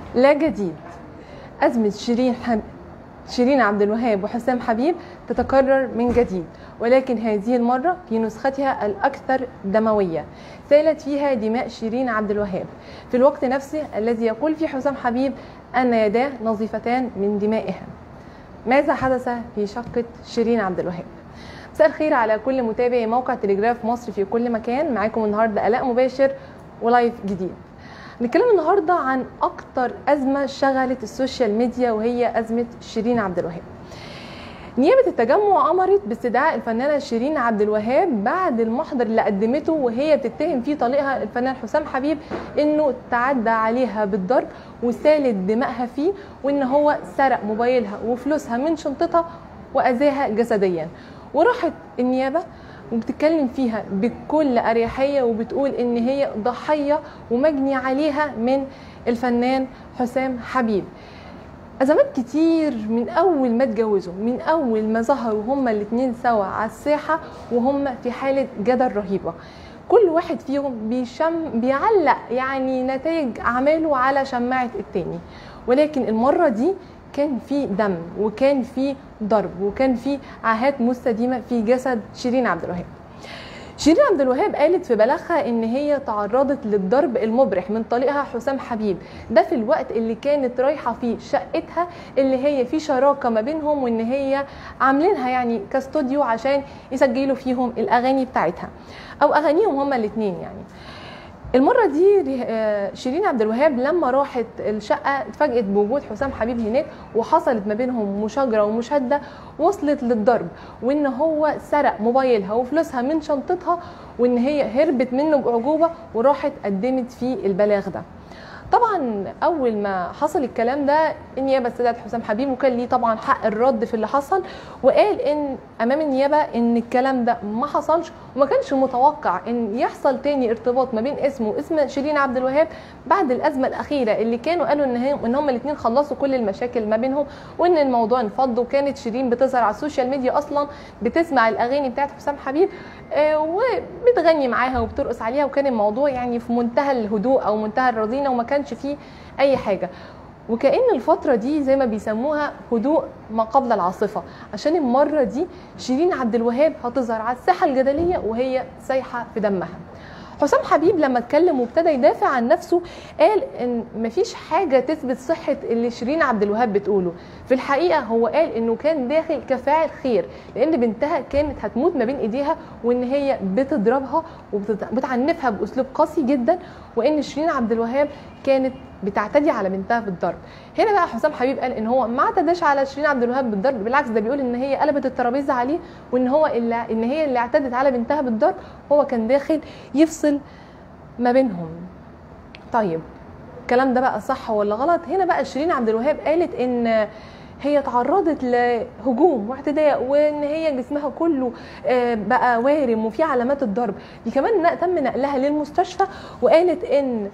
لا جديد أزمة شيرين حب... شيرين عبد الوهاب وحسام حبيب تتكرر من جديد ولكن هذه المرة في نسختها الأكثر دموية سالت فيها دماء شيرين عبد الوهاب في الوقت نفسه الذي يقول فيه حسام حبيب أن يداه نظيفتان من دمائها ماذا حدث في شقة شيرين عبد الوهاب مساء الخير على كل متابعي موقع تلجراف مصر في كل مكان معاكم النهارده الاء مباشر ولايف جديد نتكلم النهارده عن اكتر ازمه شغلت السوشيال ميديا وهي ازمه شيرين عبد الوهاب نيابة التجمع أمرت باستدعاء الفنانة شيرين عبد الوهاب بعد المحضر اللي قدمته وهي بتتهم فيه طليقها الفنان حسام حبيب إنه تعدى عليها بالضرب وسالت دمائها فيه وإن هو سرق موبايلها وفلوسها من شنطتها وأذاها جسديا وراحت النيابة وبتتكلم فيها بكل أريحية وبتقول إن هي ضحية ومجني عليها من الفنان حسام حبيب أزمات كتير من أول ما اتجوزوا من أول ما ظهروا هما الاتنين سوا على الساحة وهم في حالة جدل رهيبة كل واحد فيهم بيشم بيعلق يعني نتائج أعماله على شماعة التاني ولكن المرة دي كان في دم وكان في ضرب وكان في عاهات مستديمه في جسد شيرين عبد الوهاب شيرين عبد الوهاب قالت في بلاغها ان هي تعرضت للضرب المبرح من طليقها حسام حبيب ده في الوقت اللي كانت رايحه فيه شقتها اللي هي في شراكه ما بينهم وان هي عاملينها يعني كاستوديو عشان يسجلوا فيهم الاغاني بتاعتها او اغانيهم هما الاثنين يعني المره دي شيرين عبد الوهاب لما راحت الشقه اتفاجئت بوجود حسام حبيب هناك وحصلت ما بينهم مشاجره ومشاده وصلت للضرب وان هو سرق موبايلها وفلوسها من شنطتها وان هي هربت منه باعجوبه وراحت قدمت فيه البلاغ ده طبعا اول ما حصل الكلام ده النيابه استدعت حسام حبيب وكان ليه طبعا حق الرد في اللي حصل وقال ان امام النيابه ان الكلام ده ما حصلش وما كانش متوقع ان يحصل تاني ارتباط ما بين اسمه واسم شيرين عبد الوهاب بعد الازمه الاخيره اللي كانوا قالوا ان هم ان هم الاثنين خلصوا كل المشاكل ما بينهم وان الموضوع انفض وكانت شيرين بتظهر على السوشيال ميديا اصلا بتسمع الاغاني بتاعت حسام حبيب وبتغني معاها وبترقص عليها وكان الموضوع يعني في منتهى الهدوء او منتهى الرزينه وما كانش فيه اي حاجه وكأن الفترة دي زي ما بيسموها هدوء ما قبل العاصفة عشان المرة دي شيرين عبد الوهاب هتظهر على الساحة الجدلية وهي سايحة في دمها حسام حبيب لما اتكلم وابتدى يدافع عن نفسه قال ان مفيش حاجه تثبت صحه اللي شيرين عبد الوهاب بتقوله في الحقيقه هو قال انه كان داخل كفاعل خير لان بنتها كانت هتموت ما بين ايديها وان هي بتضربها وبتعنفها باسلوب قاسي جدا وان شيرين عبد الوهاب كانت بتعتدي على بنتها بالضرب هنا بقى حسام حبيب قال ان هو ما اعتداش على شيرين عبد الوهاب بالضرب بالعكس ده بيقول ان هي قلبت الترابيزه عليه وان هو اللي ان هي اللي اعتدت على بنتها بالضرب هو كان داخل يفصل ما بينهم طيب الكلام ده بقى صح ولا غلط هنا بقى شيرين عبد الوهاب قالت ان هي تعرضت لهجوم واعتداء وان هي جسمها كله بقى وارم وفي علامات الضرب دي كمان تم نقلها للمستشفى وقالت ان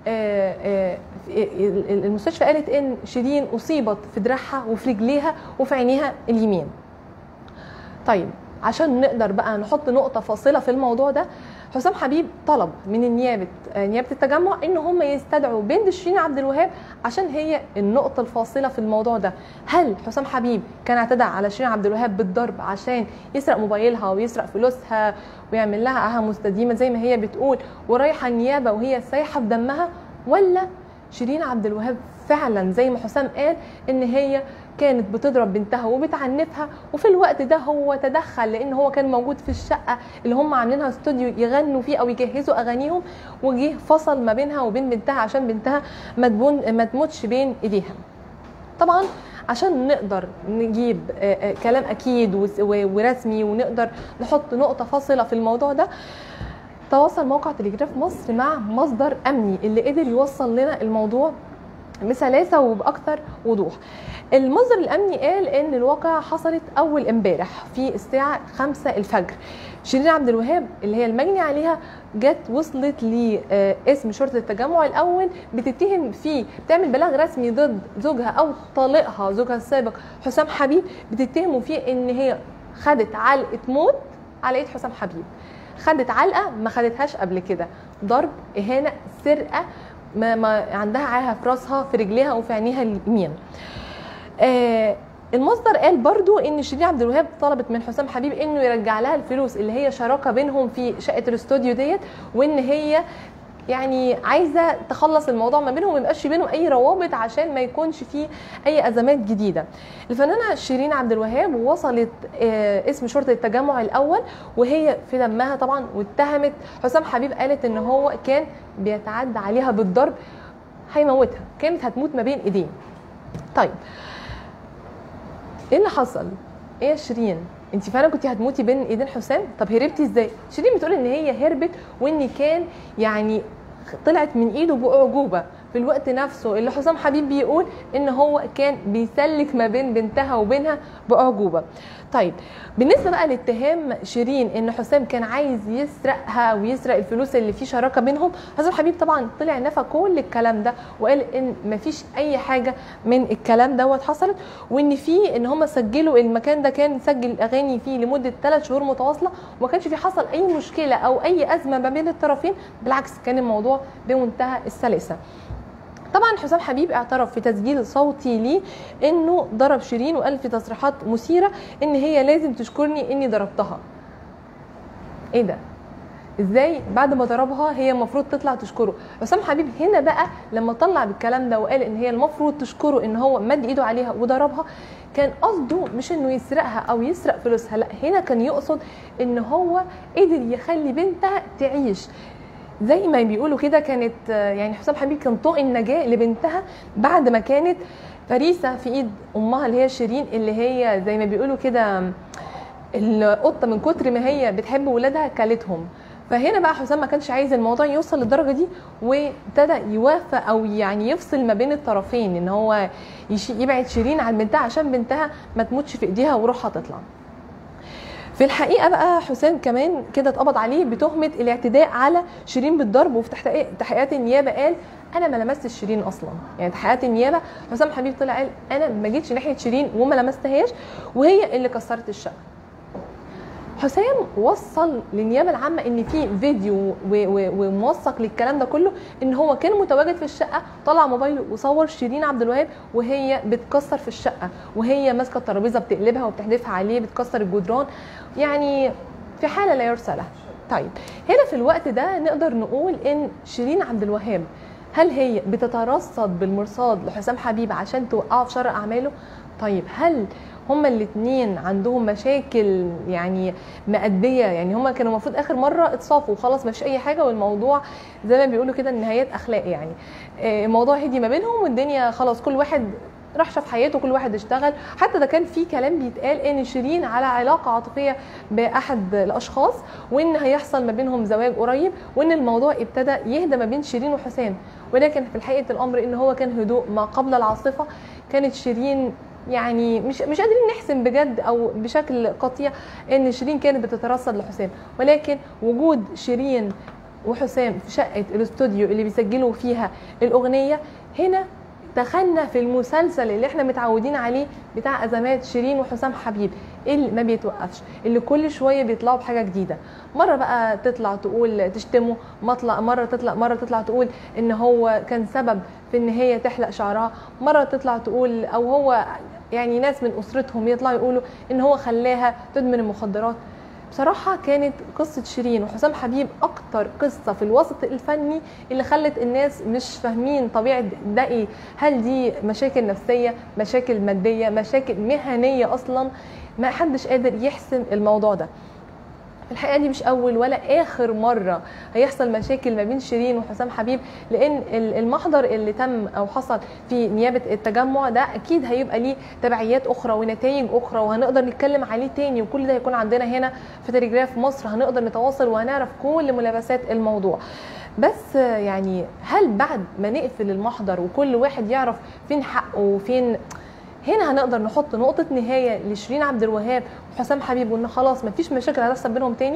المستشفى قالت ان شيرين اصيبت في دراعها وفي رجليها وفي عينيها اليمين طيب عشان نقدر بقى نحط نقطه فاصله في الموضوع ده حسام حبيب طلب من النيابه نيابه التجمع ان هم يستدعوا بنت شيرين عبد الوهاب عشان هي النقطه الفاصله في الموضوع ده هل حسام حبيب كان اعتدى على شيرين عبد الوهاب بالضرب عشان يسرق موبايلها ويسرق فلوسها ويعمل لها عاهه مستديمه زي ما هي بتقول ورايحه النيابه وهي سايحه في دمها ولا شيرين عبد الوهاب فعلا زي ما حسام قال ان هي كانت بتضرب بنتها وبتعنفها وفي الوقت ده هو تدخل لان هو كان موجود في الشقه اللي هم عاملينها استوديو يغنوا فيه او يجهزوا اغانيهم وجه فصل ما بينها وبين بنتها عشان بنتها ما ما تموتش بين ايديها طبعا عشان نقدر نجيب كلام اكيد ورسمي ونقدر نحط نقطه فاصله في الموضوع ده تواصل موقع تلجراف مصر مع مصدر امني اللي قدر يوصل لنا الموضوع بسلاسه وباكثر وضوح المصدر الامني قال ان الواقعه حصلت اول امبارح في الساعه 5 الفجر شيرين عبد الوهاب اللي هي المجني عليها جت وصلت لاسم شرطه التجمع الاول بتتهم فيه بتعمل بلاغ رسمي ضد زوجها او طليقها زوجها السابق حسام حبيب بتتهمه فيه ان هي خدت علقه موت على ايد حسام حبيب خدت علقه ما خدتهاش قبل كده ضرب اهانه سرقه ما, ما عندها عاهه في راسها في رجليها وفي عينيها اليمين آه المصدر قال برضو ان شيرين عبد الوهاب طلبت من حسام حبيب انه يرجع لها الفلوس اللي هي شراكه بينهم في شقه الاستوديو ديت وان هي يعني عايزه تخلص الموضوع ما بينهم ما يبقاش بينهم اي روابط عشان ما يكونش فيه اي ازمات جديده الفنانه شيرين عبد الوهاب وصلت آه، اسم شرطه التجمع الاول وهي في دمها طبعا واتهمت حسام حبيب قالت ان هو كان بيتعدى عليها بالضرب هيموتها كانت هتموت ما بين ايديه طيب ايه اللي حصل ايه يا شيرين انت فعلا كنت هتموتي بين ايدين حسام طب هربتي ازاي شيرين بتقول ان هي هربت وان كان يعني طلعت من ايده باعجوبه في الوقت نفسه اللي حسام حبيب بيقول ان هو كان بيسلك ما بين بنتها وبينها باعجوبه طيب بالنسبه بقى لاتهام شيرين ان حسام كان عايز يسرقها ويسرق الفلوس اللي في شراكه بينهم حسام حبيب طبعا طلع نفى كل الكلام ده وقال ان مفيش اي حاجه من الكلام دوت حصلت وان في ان هم سجلوا المكان ده كان سجل الاغاني فيه لمده ثلاث شهور متواصله وما كانش في حصل اي مشكله او اي ازمه ما بين الطرفين بالعكس كان الموضوع بمنتهى السلاسه طبعا حسام حبيب اعترف في تسجيل صوتي ليه انه ضرب شيرين وقال في تصريحات مثيره ان هي لازم تشكرني اني ضربتها ايه ده ازاي بعد ما ضربها هي المفروض تطلع تشكره حسام حبيب هنا بقى لما طلع بالكلام ده وقال ان هي المفروض تشكره ان هو مد ايده عليها وضربها كان قصده مش انه يسرقها او يسرق فلوسها لا هنا كان يقصد ان هو قدر يخلي بنتها تعيش زي ما بيقولوا كده كانت يعني حسام حبيب كان طوق النجاه لبنتها بعد ما كانت فريسه في ايد امها اللي هي شيرين اللي هي زي ما بيقولوا كده القطه من كتر ما هي بتحب ولادها كلتهم فهنا بقى حسام ما كانش عايز الموضوع يوصل للدرجه دي وابتدى يوافق او يعني يفصل ما بين الطرفين ان هو يبعد شيرين عن بنتها عشان بنتها ما تموتش في ايديها وروحها تطلع في الحقيقه بقى حسام كمان كده اتقبض عليه بتهمه الاعتداء على شيرين بالضرب وفي تحقيقات النيابه قال انا ما لمستش شيرين اصلا يعني تحقيقات النيابه حسام حبيب طلع قال انا ما جيتش ناحيه شيرين وما لمستهاش وهي اللي كسرت الشقه حسام وصل للنيابه العامه ان في فيديو وموثق للكلام ده كله ان هو كان متواجد في الشقه طلع موبايله وصور شيرين عبد الوهاب وهي بتكسر في الشقه وهي ماسكه الترابيزه بتقلبها وبتحدفها عليه بتكسر الجدران يعني في حاله لا يرثى لها طيب هنا في الوقت ده نقدر نقول ان شيرين عبد الوهاب هل هي بتترصد بالمرصاد لحسام حبيب عشان توقعه في شر اعماله طيب هل هما الاثنين عندهم مشاكل يعني مأدية يعني هما كانوا المفروض اخر مرة اتصافوا وخلاص ما فيش اي حاجة والموضوع زي ما بيقولوا كده النهايات اخلاق يعني الموضوع هدي ما بينهم والدنيا خلاص كل واحد راح شاف حياته كل واحد اشتغل حتى ده كان في كلام بيتقال ان شيرين على علاقه عاطفيه باحد الاشخاص وان هيحصل ما بينهم زواج قريب وان الموضوع ابتدى يهدى ما بين شيرين وحسام ولكن في الحقيقه الامر ان هو كان هدوء ما قبل العاصفه كانت شيرين يعني مش مش قادرين نحسم بجد او بشكل قطيع ان شيرين كانت بتترصد لحسام ولكن وجود شيرين وحسام في شقه الاستوديو اللي بيسجلوا فيها الاغنيه هنا دخلنا في المسلسل اللي احنا متعودين عليه بتاع ازمات شيرين وحسام حبيب اللي ما بيتوقفش اللي كل شويه بيطلعوا بحاجه جديده مره بقى تطلع تقول تشتمه مطلع مره تطلع مره تطلع تقول ان هو كان سبب في ان هي تحلق شعرها مره تطلع تقول او هو يعني ناس من اسرتهم يطلعوا يقولوا ان هو خلاها تدمن المخدرات بصراحه كانت قصه شيرين وحسام حبيب اكتر قصه في الوسط الفني اللي خلت الناس مش فاهمين طبيعه ده ايه هل دي مشاكل نفسيه مشاكل ماديه مشاكل مهنيه اصلا ما حدش قادر يحسم الموضوع ده الحقيقه دي مش اول ولا اخر مره هيحصل مشاكل ما بين شيرين وحسام حبيب لان المحضر اللي تم او حصل في نيابه التجمع ده اكيد هيبقى ليه تبعيات اخرى ونتائج اخرى وهنقدر نتكلم عليه تاني وكل ده هيكون عندنا هنا في تليجراف مصر هنقدر نتواصل وهنعرف كل ملابسات الموضوع بس يعني هل بعد ما نقفل المحضر وكل واحد يعرف فين حقه وفين هنا هنقدر نحط نقطه نهايه لشيرين عبد الوهاب وحسام حبيب وان خلاص مفيش مشاكل هتحصل بينهم تاني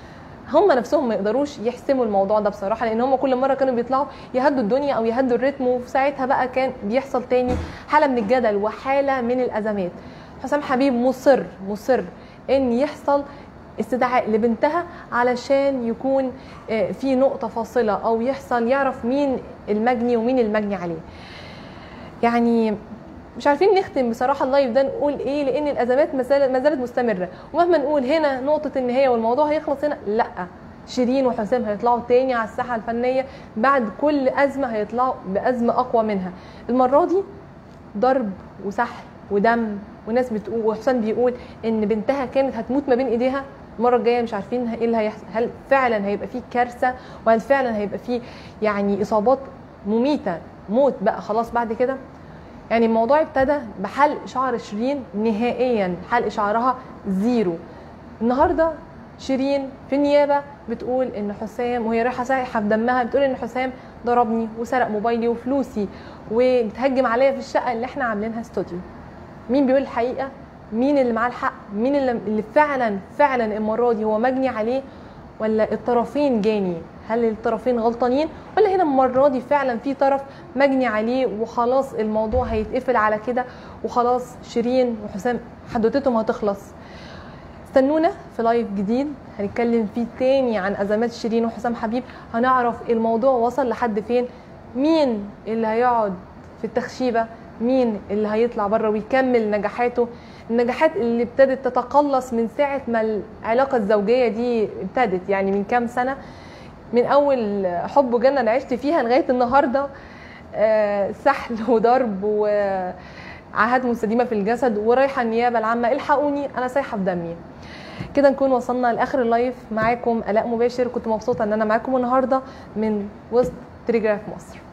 هم نفسهم ما يقدروش يحسموا الموضوع ده بصراحه لان هم كل مره كانوا بيطلعوا يهدوا الدنيا او يهدوا الريتم وفي ساعتها بقى كان بيحصل تاني حاله من الجدل وحاله من الازمات حسام حبيب مصر مصر ان يحصل استدعاء لبنتها علشان يكون آه، في نقطه فاصله او يحصل يعرف مين المجني ومين المجني عليه يعني مش عارفين نختم بصراحه اللايف ده نقول ايه لان الازمات ما زالت ما زالت مستمره ومهما نقول هنا نقطه النهايه والموضوع هيخلص هنا لا شيرين وحسام هيطلعوا تاني على الساحه الفنيه بعد كل ازمه هيطلعوا بازمه اقوى منها المره دي ضرب وسحل ودم وناس بتقول وحسام بيقول ان بنتها كانت هتموت ما بين ايديها المره الجايه مش عارفين ايه اللي هيحصل هل فعلا هيبقى فيه كارثه وهل فعلا هيبقى فيه يعني اصابات مميته موت بقى خلاص بعد كده يعني الموضوع ابتدى بحلق شعر شيرين نهائيا حلق شعرها زيرو النهارده شيرين في النيابه بتقول ان حسام وهي رايحه سايحه في دمها بتقول ان حسام ضربني وسرق موبايلي وفلوسي وبتهجم عليا في الشقه اللي احنا عاملينها استوديو مين بيقول الحقيقه مين اللي معاه الحق مين اللي, اللي فعلا فعلا المره دي هو مجني عليه ولا الطرفين جاني هل الطرفين غلطانين ولا هنا المره دي فعلا في طرف مجني عليه وخلاص الموضوع هيتقفل على كده وخلاص شيرين وحسام حدوتتهم هتخلص استنونا في لايف جديد هنتكلم فيه تاني عن ازمات شيرين وحسام حبيب هنعرف الموضوع وصل لحد فين مين اللي هيقعد في التخشيبه مين اللي هيطلع بره ويكمل نجاحاته النجاحات اللي ابتدت تتقلص من ساعه ما العلاقه الزوجيه دي ابتدت يعني من كام سنه من اول حب وجنه انا عشت فيها لغايه النهارده آه، سحل وضرب وعاهات مستديمه في الجسد ورايحه النيابه العامه الحقوني انا سايحه في دمي كده نكون وصلنا لاخر اللايف معاكم الاء مباشر كنت مبسوطه ان انا معاكم النهارده من وسط تليجراف مصر